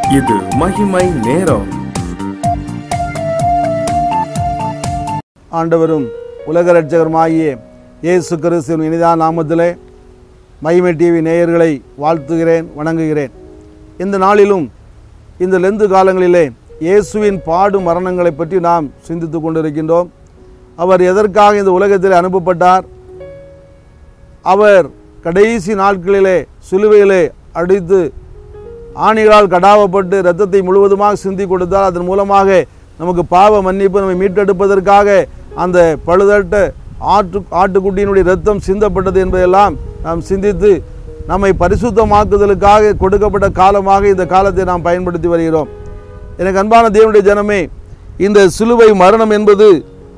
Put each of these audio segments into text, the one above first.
இது மகிமை நேரம் ஆண்டவரும் உலக ரட்சகருமாகிய இயேசு கிறிஸ்துவின் இனிதான நாமத்திலே மகிமை டிவி நேயர்களை வாழ்த்துகிறேன் வணங்குகிறேன் இந்த நாளிலும் இந்த லெந்து காலங்களிலே இயேசுவின் பாடு மரணங்களை பற்றி நாம் சிந்தித்து கொண்டிருக்கின்றோம் அவர் எதற்காக இந்த உலகத்தில் அனுப்பப்பட்டார் அவர் கடைசி நாட்களிலே சிலுவையிலே அடித்து ஆணிகளால் கடாவப்பட்டு இரத்தத்தை முழுவதுமாக சிந்தி கொடுத்தார் அதன் மூலமாக நமக்கு பாவ மன்னிப்பு நம்மை மீட்டெடுப்பதற்காக அந்த பழுதட்ட ஆட்டு ஆட்டுக்குட்டியினுடைய இரத்தம் சிந்தப்பட்டது என்பதையெல்லாம் நாம் சிந்தித்து நம்மை பரிசுத்தமாக்குதலுக்காக கொடுக்கப்பட்ட காலமாக இந்த காலத்தை நாம் பயன்படுத்தி வருகிறோம் எனக்கு அன்பான தேவனுடைய ஜனமே இந்த சிலுவை மரணம் என்பது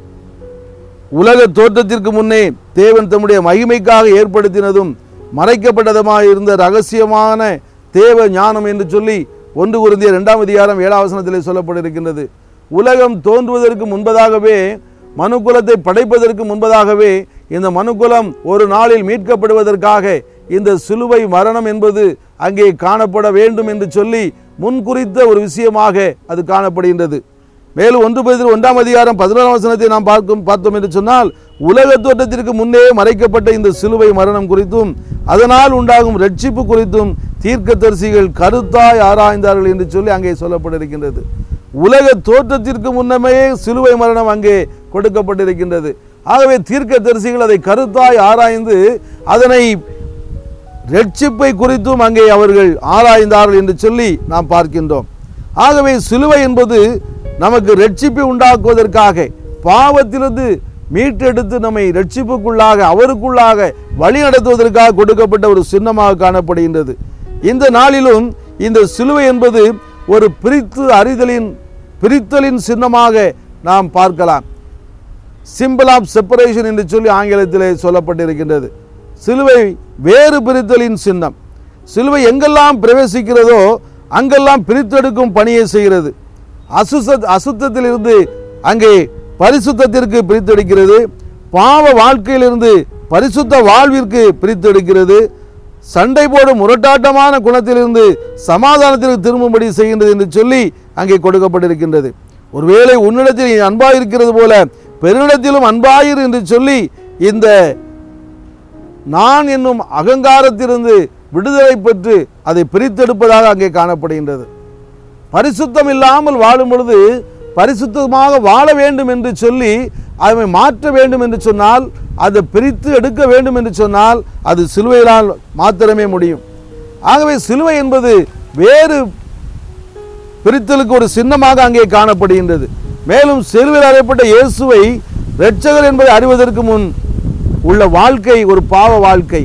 உலக தோற்றத்திற்கு முன்னே தேவன் தம்முடைய மகிமைக்காக ஏற்படுத்தினதும் மறைக்கப்பட்டதுமாக இருந்த ரகசியமான தேவ ஞானம் என்று சொல்லி ஒன்று குருந்திய இரண்டாம் அதிகாரம் ஏழாம் வசனத்திலே சொல்லப்பட்டிருக்கின்றது உலகம் தோன்றுவதற்கு முன்பதாகவே மனுக்குலத்தை படைப்பதற்கு முன்பதாகவே இந்த மனுக்குலம் ஒரு நாளில் மீட்கப்படுவதற்காக இந்த சிலுவை மரணம் என்பது அங்கே காணப்பட வேண்டும் என்று சொல்லி முன்குறித்த ஒரு விஷயமாக அது காணப்படுகின்றது மேலும் ஒன்று பேர் ஒன்றாம் அதிகாரம் பதினோராம் வசனத்தை நாம் பார்க்கும் பார்த்தோம் என்று சொன்னால் உலக தோற்றத்திற்கு முன்னே மறைக்கப்பட்ட இந்த சிலுவை மரணம் குறித்தும் அதனால் உண்டாகும் ரட்சிப்பு குறித்தும் தீர்க்கதரிசிகள் கருத்தாய் ஆராய்ந்தார்கள் என்று சொல்லி அங்கே சொல்லப்பட்டிருக்கின்றது உலக தோற்றத்திற்கு முன்னமே சிலுவை மரணம் அங்கே கொடுக்கப்பட்டிருக்கின்றது ஆகவே தீர்க்கதரிசிகள் அதை கருத்தாய் ஆராய்ந்து அதனை ரட்சிப்பை குறித்தும் அங்கே அவர்கள் ஆராய்ந்தார்கள் என்று சொல்லி நாம் பார்க்கின்றோம் ஆகவே சிலுவை என்பது நமக்கு ரட்சிப்பை உண்டாக்குவதற்காக பாவத்திலிருந்து மீட்டெடுத்து நம்மை ரட்சிப்புக்குள்ளாக அவருக்குள்ளாக வழி நடத்துவதற்காக கொடுக்கப்பட்ட ஒரு சின்னமாக காணப்படுகின்றது இந்த நாளிலும் இந்த சிலுவை என்பது ஒரு பிரித்து அறிதலின் பிரித்தலின் சின்னமாக நாம் பார்க்கலாம் சிம்பிள் ஆஃப் செப்பரேஷன் என்று சொல்லி ஆங்கிலத்திலே சொல்லப்பட்டிருக்கின்றது சிலுவை வேறு பிரித்தலின் சின்னம் சிலுவை எங்கெல்லாம் பிரவேசிக்கிறதோ அங்கெல்லாம் பிரித்தெடுக்கும் பணியை செய்கிறது அசுச அசுத்தத்திலிருந்து அங்கே பரிசுத்தத்திற்கு பிரித்தெடுக்கிறது பாவ வாழ்க்கையிலிருந்து பரிசுத்த வாழ்விற்கு பிரித்தெடுக்கிறது சண்டை போடும் முரட்டாட்டமான குணத்திலிருந்து சமாதானத்திற்கு திரும்பும்படி செய்கின்றது என்று சொல்லி அங்கே கொடுக்கப்பட்டிருக்கின்றது ஒருவேளை உன்னிடத்தில் நீ அன்பாயிருக்கிறது போல பெருனிடத்திலும் அன்பாயிரு என்று சொல்லி இந்த நான் என்னும் அகங்காரத்திலிருந்து விடுதலை பெற்று அதை பிரித்தெடுப்பதாக அங்கே காணப்படுகின்றது பரிசுத்தம் இல்லாமல் வாழும் பொழுது பரிசுத்தமாக வாழ வேண்டும் என்று சொல்லி அதை மாற்ற வேண்டும் என்று சொன்னால் அதை பிரித்து எடுக்க வேண்டும் என்று சொன்னால் அது சிலுவையினால் மாத்திரமே முடியும் ஆகவே சிலுவை என்பது வேறு பிரித்தலுக்கு ஒரு சின்னமாக அங்கே காணப்படுகின்றது மேலும் சிலுவையில் அறையப்பட்ட இயேசுவை இரட்சகர் என்பதை அறிவதற்கு முன் உள்ள வாழ்க்கை ஒரு பாவ வாழ்க்கை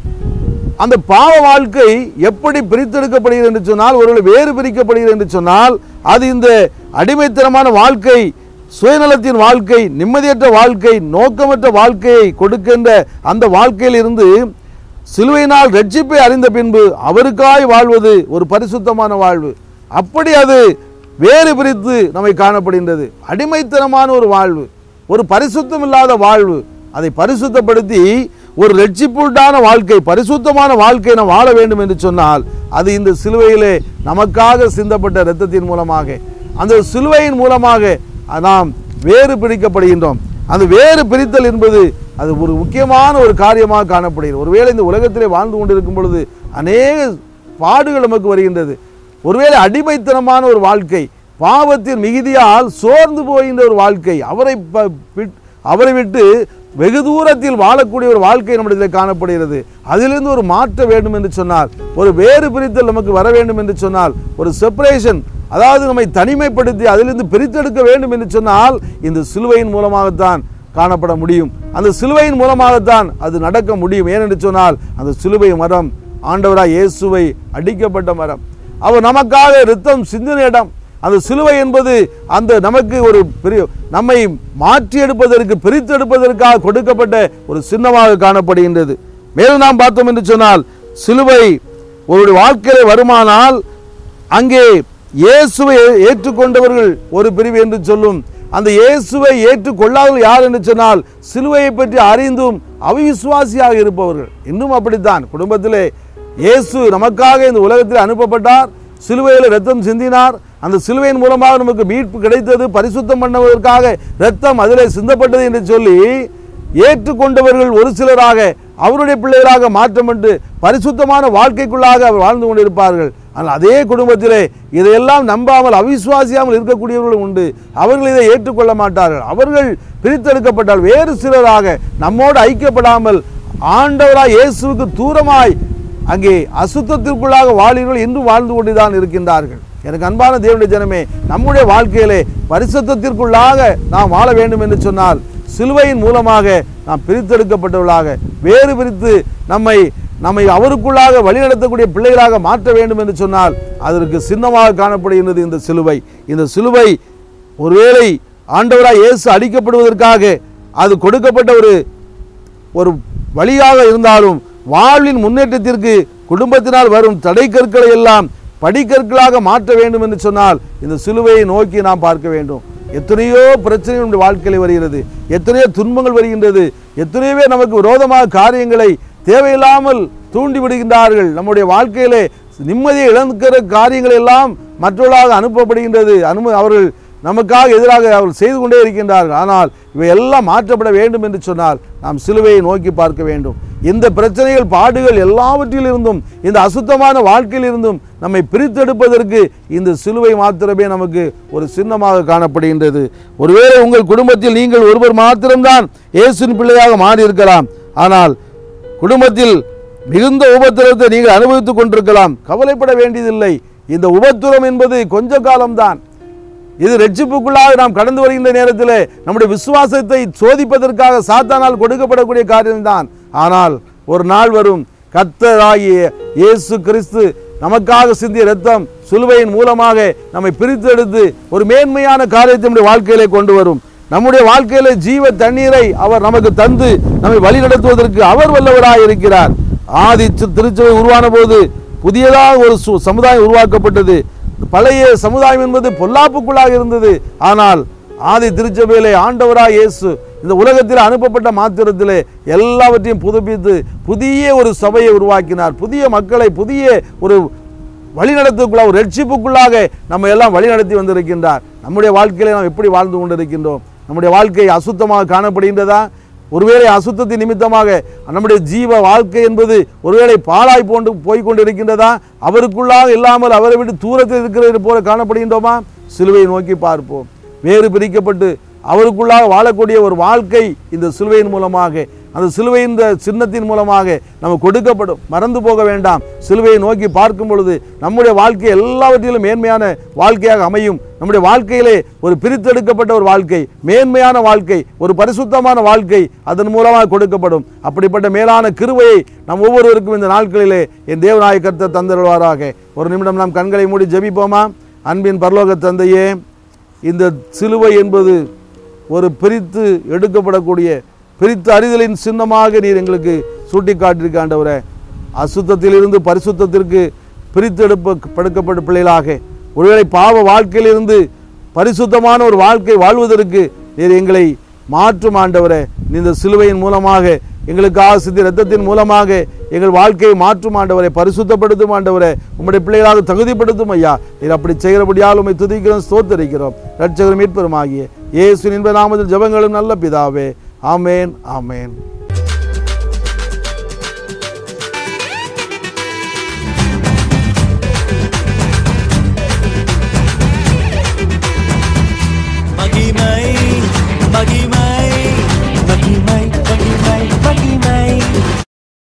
அந்த பாவ வாழ்க்கை எப்படி பிரித்தெடுக்கப்படுகிறது என்று சொன்னால் ஒருவேளை வேறு பிரிக்கப்படுகிறது என்று சொன்னால் அது இந்த அடிமைத்தனமான வாழ்க்கை சுயநலத்தின் வாழ்க்கை நிம்மதியற்ற வாழ்க்கை நோக்கமற்ற வாழ்க்கையை கொடுக்கின்ற அந்த வாழ்க்கையில் இருந்து சிலுவையினால் ரட்சிப்பை அறிந்த பின்பு அவருக்காய் வாழ்வது ஒரு பரிசுத்தமான வாழ்வு அப்படி அது வேறு பிரித்து நம்மை காணப்படுகின்றது அடிமைத்தனமான ஒரு வாழ்வு ஒரு பரிசுத்தம் இல்லாத வாழ்வு அதை பரிசுத்தப்படுத்தி ஒரு ரட்சிப்புண்டான வாழ்க்கை பரிசுத்தமான வாழ்க்கை நாம் வாழ வேண்டும் என்று சொன்னால் அது இந்த சிலுவையிலே நமக்காக சிந்தப்பட்ட இரத்தத்தின் மூலமாக அந்த சிலுவையின் மூலமாக நாம் வேறு பிரிக்கப்படுகின்றோம் அந்த வேறு பிரித்தல் என்பது அது ஒரு முக்கியமான ஒரு காரியமாக காணப்படுகிறது ஒருவேளை இந்த உலகத்திலே வாழ்ந்து கொண்டிருக்கும் பொழுது அநேக பாடுகள் நமக்கு வருகின்றது ஒருவேளை அடிமைத்தனமான ஒரு வாழ்க்கை பாவத்தின் மிகுதியால் சோர்ந்து போகின்ற ஒரு வாழ்க்கை அவரை ப- விட்- அவரை விட்டு வெகு தூரத்தில் வாழக்கூடிய ஒரு வாழ்க்கை நம்மிடத்தில் காணப்படுகிறது அதிலிருந்து ஒரு மாற்ற வேண்டும் என்று சொன்னால் ஒரு வேறு பிரித்தல் நமக்கு வர வேண்டும் என்று சொன்னால் ஒரு செப்பரேஷன் அதாவது நம்மை தனிமைப்படுத்தி அதிலிருந்து பிரித்தெடுக்க வேண்டும் என்று சொன்னால் இந்த சிலுவையின் மூலமாகத்தான் காணப்பட முடியும் அந்த சிலுவையின் மூலமாகத்தான் அது நடக்க முடியும் ஏனென்று சொன்னால் அந்த சிலுவை மரம் ஆண்டவராய் இயேசுவை அடிக்கப்பட்ட மரம் அவர் நமக்காக இரத்தம் சிந்தின இடம் அந்த சிலுவை என்பது அந்த நமக்கு ஒரு பெரிய நம்மை மாற்றி எடுப்பதற்கு பிரித்து எடுப்பதற்காக கொடுக்கப்பட்ட ஒரு சின்னமாக காணப்படுகின்றது மேலும் நாம் பார்த்தோம் என்று சொன்னால் சிலுவை ஒரு வாழ்க்கையில வருமானால் அங்கே இயேசுவை ஏற்றுக்கொண்டவர்கள் ஒரு பிரிவு என்று சொல்லும் அந்த இயேசுவை ஏற்றுக்கொள்ளாதவர்கள் யார் என்று சொன்னால் சிலுவையை பற்றி அறிந்தும் அவிசுவாசியாக இருப்பவர்கள் இன்னும் அப்படித்தான் குடும்பத்திலே இயேசு நமக்காக இந்த உலகத்தில் அனுப்பப்பட்டார் சிலுவையில் ரத்தம் சிந்தினார் அந்த சிலுவையின் மூலமாக நமக்கு மீட்பு கிடைத்தது பரிசுத்தம் பண்ணுவதற்காக ரத்தம் அதிலே சிந்தப்பட்டது என்று சொல்லி ஏற்றுக்கொண்டவர்கள் ஒரு சிலராக அவருடைய பிள்ளைகளாக மாற்றமிட்டு பரிசுத்தமான வாழ்க்கைக்குள்ளாக அவர் வாழ்ந்து கொண்டிருப்பார்கள் ஆனால் அதே குடும்பத்திலே இதையெல்லாம் நம்பாமல் அவிசுவாசியாமல் இருக்கக்கூடியவர்களும் உண்டு அவர்கள் இதை ஏற்றுக்கொள்ள மாட்டார்கள் அவர்கள் பிரித்தெடுக்கப்பட்டால் வேறு சிலராக நம்மோடு ஐக்கியப்படாமல் ஆண்டவராய் இயேசுவுக்கு தூரமாய் அங்கே அசுத்தத்திற்குள்ளாக வாழ்கிறவர்கள் இன்றும் வாழ்ந்து கொண்டுதான் இருக்கின்றார்கள் எனக்கு அன்பான தேவனுடைய ஜனமே நம்முடைய வாழ்க்கையிலே பரிசுத்தத்திற்குள்ளாக நாம் வாழ வேண்டும் என்று சொன்னால் சிலுவையின் மூலமாக நாம் பிரித்தெடுக்கப்பட்டவர்களாக வேறு பிரித்து நம்மை நம்மை அவருக்குள்ளாக வழிநடத்தக்கூடிய பிள்ளைகளாக மாற்ற வேண்டும் என்று சொன்னால் அதற்கு சின்னமாக காணப்படுகின்றது இந்த சிலுவை இந்த சிலுவை ஒருவேளை ஆண்டவராய் இயேசு அடிக்கப்படுவதற்காக அது கொடுக்கப்பட்ட ஒரு ஒரு வழியாக இருந்தாலும் வாழ்வின் முன்னேற்றத்திற்கு குடும்பத்தினால் வரும் தடை கற்களை எல்லாம் படிக்கற்களாக மாற்ற வேண்டும் என்று சொன்னால் இந்த சிலுவையை நோக்கி நாம் பார்க்க வேண்டும் எத்தனையோ பிரச்சனைகள் நம்முடைய வாழ்க்கையில் வருகிறது எத்தனையோ துன்பங்கள் வருகின்றது எத்தனையோ பேர் நமக்கு விரோதமாக காரியங்களை தேவையில்லாமல் தூண்டி விடுகின்றார்கள் நம்முடைய வாழ்க்கையிலே நிம்மதியை இழந்துக்கிற காரியங்கள் எல்லாம் மற்றவர்களாக அனுப்பப்படுகின்றது அனும அவர்கள் நமக்காக எதிராக அவர்கள் செய்து கொண்டே இருக்கின்றார்கள் ஆனால் இவை எல்லாம் மாற்றப்பட வேண்டும் என்று சொன்னால் நாம் சிலுவையை நோக்கி பார்க்க வேண்டும் இந்த பிரச்சனைகள் பாடுகள் எல்லாவற்றிலிருந்தும் இந்த அசுத்தமான வாழ்க்கையிலிருந்தும் நம்மை பிரித்தெடுப்பதற்கு இந்த சிலுவை மாத்திரமே நமக்கு ஒரு சின்னமாக காணப்படுகின்றது ஒருவேளை உங்கள் குடும்பத்தில் நீங்கள் ஒருவர் மாத்திரம்தான் இயேசுவின் பிள்ளையாக மாறியிருக்கலாம் ஆனால் குடும்பத்தில் மிகுந்த உபத்திரத்தை நீங்கள் அனுபவித்துக் கொண்டிருக்கலாம் கவலைப்பட வேண்டியதில்லை இந்த உபத்திரம் என்பது கொஞ்ச காலம்தான் இது ரட்சிப்புக்குள்ளாக நாம் கடந்து வருகின்ற நேரத்தில் நம்முடைய விசுவாசத்தை சோதிப்பதற்காக சாத்தானால் கொடுக்கப்படக்கூடிய காரியம்தான் ஆனால் ஒரு நாள் வரும் கத்தராகிய இயேசு கிறிஸ்து நமக்காக சிந்திய ரத்தம் சிலுவையின் மூலமாக நம்மை பிரித்தெடுத்து ஒரு மேன்மையான காரியத்தை நம்முடைய வாழ்க்கையிலே கொண்டு வரும் நம்முடைய வாழ்க்கையிலே ஜீவ தண்ணீரை அவர் நமக்கு தந்து நம்மை வழிநடத்துவதற்கு அவர் வல்லவராய் இருக்கிறார் ஆதி தி- திருச்சபை உருவான போது புதியதாக ஒரு சு- சமுதாயம் உருவாக்கப்பட்டது பழைய சமுதாயம் என்பது பொல்லாப்புக்குள்ளாக இருந்தது ஆனால் ஆதி திருச்சபையிலே ஆண்டவராய் இயேசு இந்த உலகத்தில் அனுப்பப்பட்ட மாத்திரத்திலே எல்லாவற்றையும் புதுப்பித்து புதிய ஒரு சபையை உருவாக்கினார் புதிய மக்களை புதிய ஒரு வழிநடத்துக்குள்ளாக ஒரு ரட்சிப்புக்குள்ளாக நம்ம எல்லாம் வழிநடத்தி வந்திருக்கின்றார் நம்முடைய வாழ்க்கையில நாம் எப்படி வாழ்ந்து கொண்டிருக்கின்றோம் நம்முடைய வாழ்க்கை அசுத்தமாக காணப்படுகின்றதா ஒருவேளை அசுத்தத்தின் நிமித்தமாக நம்முடைய ஜீவ வாழ்க்கை என்பது ஒருவேளை பாழாய் போன்று போய் கொண்டிருக்கின்றதா அவருக்குள்ளாக இல்லாமல் அவரை விட்டு தூரத்தில் இருக்கிறது போல காணப்படுகின்றோமா சிலுவையை நோக்கி பார்ப்போம் வேறு பிரிக்கப்பட்டு அவருக்குள்ளாக வாழக்கூடிய ஒரு வாழ்க்கை இந்த சிலுவையின் மூலமாக அந்த சிலுவையின் இந்த சின்னத்தின் மூலமாக நமக்கு கொடுக்கப்படும் மறந்து போக வேண்டாம் சிலுவையை நோக்கி பார்க்கும் பொழுது நம்முடைய வாழ்க்கை எல்லாவற்றிலும் மேன்மையான வாழ்க்கையாக அமையும் நம்முடைய வாழ்க்கையிலே ஒரு பிரித்தெடுக்கப்பட்ட ஒரு வாழ்க்கை மேன்மையான வாழ்க்கை ஒரு பரிசுத்தமான வாழ்க்கை அதன் மூலமாக கொடுக்கப்படும் அப்படிப்பட்ட மேலான கிருபையை நம் ஒவ்வொருவருக்கும் இந்த நாட்களிலே என் தேவநாய கர்த்தர் தந்தருவாராக ஒரு நிமிடம் நாம் கண்களை மூடி ஜெபிப்போமா அன்பின் பரலோக தந்தையே இந்த சிலுவை என்பது ஒரு பிரித்து எடுக்கப்படக்கூடிய பிரித்து அறிதலின் சின்னமாக நீர் எங்களுக்கு சுட்டி காட்டியிருக்க ஆண்டவரே அசுத்தத்திலிருந்து பரிசுத்தத்திற்கு பிரித்தெடுப்ப படுக்கப்பட்ட பிள்ளைகளாக ஒருவேளை பாவ வாழ்க்கையிலிருந்து பரிசுத்தமான ஒரு வாழ்க்கை வாழ்வதற்கு நீர் எங்களை மாற்றும் ஆண்டவரே இந்த சிலுவையின் மூலமாக எங்களுக்காக சிந்தி ரத்தத்தின் மூலமாக எங்கள் வாழ்க்கையை மாற்றும் ஆண்டவரை பரிசுத்தப்படுத்தும் ஆண்டவரை உம்முடைய பிள்ளைகளாக தகுதிப்படுத்தும் ஐயா நீர் அப்படி செய்கிறபடியால் உம்மை துதிக்கிறோம் ஸ்தோத்தரிக்கிறோம் ரட்சகரும் மீட்பெருமாகிய இயேசு என்ப நாமத்தில் ஜெபங்களும் நல்ல பிதாவே ஆமேன் ஆமேன்